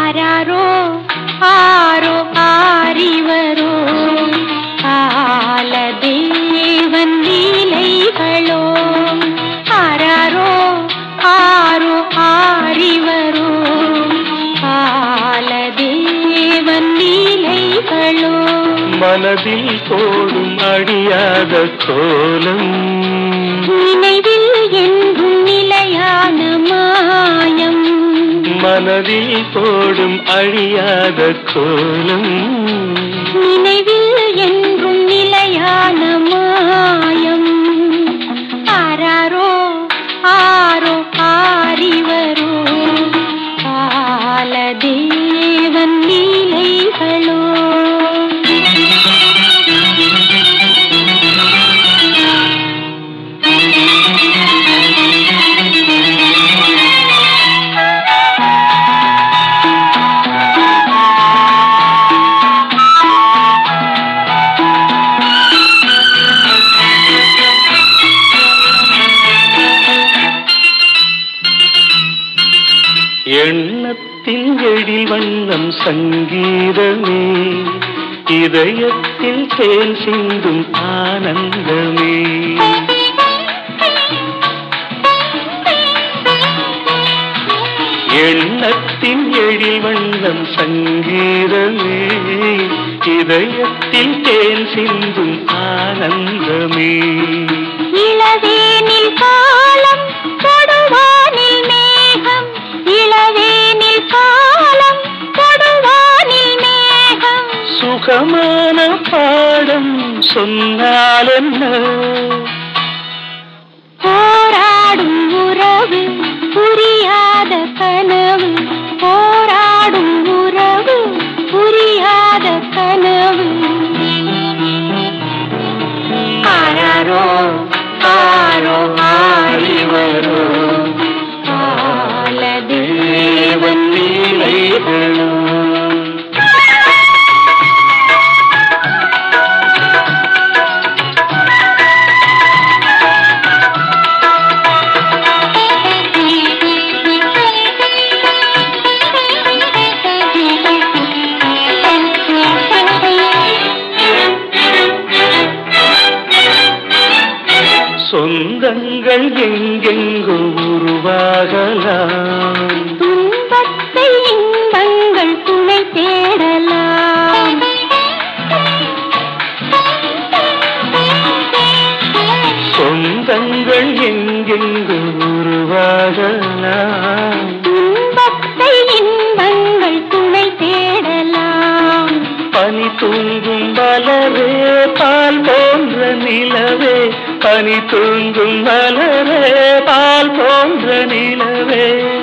ஆராரோ ஆரோ ஆரிவரோ கால தேவன் லீலைகளோ ஆராரோ ஆரோ ஆரிவரோ கால தேவன் லீலைகளோ மனதில் போடும் அடியாத கோலம் நினைவில் என்றும் நிலையான மாயம் மனதில் போடும் அழியாத கோலம் நினைவில் என்றும் நிலையான மாயம் ஆராரோ ஆரோ ஆரிவரோ கால தேவன் லீலைகளோ எண்ணத்தில் எழில் வண்ணம் சங்கீதமே இதயத்தில் தேன் சிந்தும் ஆனந்தமே எண்ணத்தின் எழில் வண்ணம் சங்கீதமே இதயத்தில் தேன் சிந்தும் ஆனந்தமே இளவேனில் காலம் கொடுவானில் மேகம் இளவேனில் காலம் கொடுவானில் மேகம் சுகமான பாடம் சொன்னால் என்ன போராடும் உறவு புரியாத கனவு போராடும் உறவு புரியாத கனவு ஆராரோ ஆரோ ஆரிவரோ கால தேவன் லீலைகளோ சொந்தங்கள் எங்கெங்கு உருவாகலாம் துன்பத்தை இன்பங்கள் துணை தேடலாம் சொந்தங்கள் எங்கெங்கு உருவாகலாம் துன்பத்தை இன்பங்கள் துணை தேடலாம் பனி தூங்கும் மலரே பால் போன்ற நிலவே பனி தூங்கும் மலரே பால் போன்ற நிலவே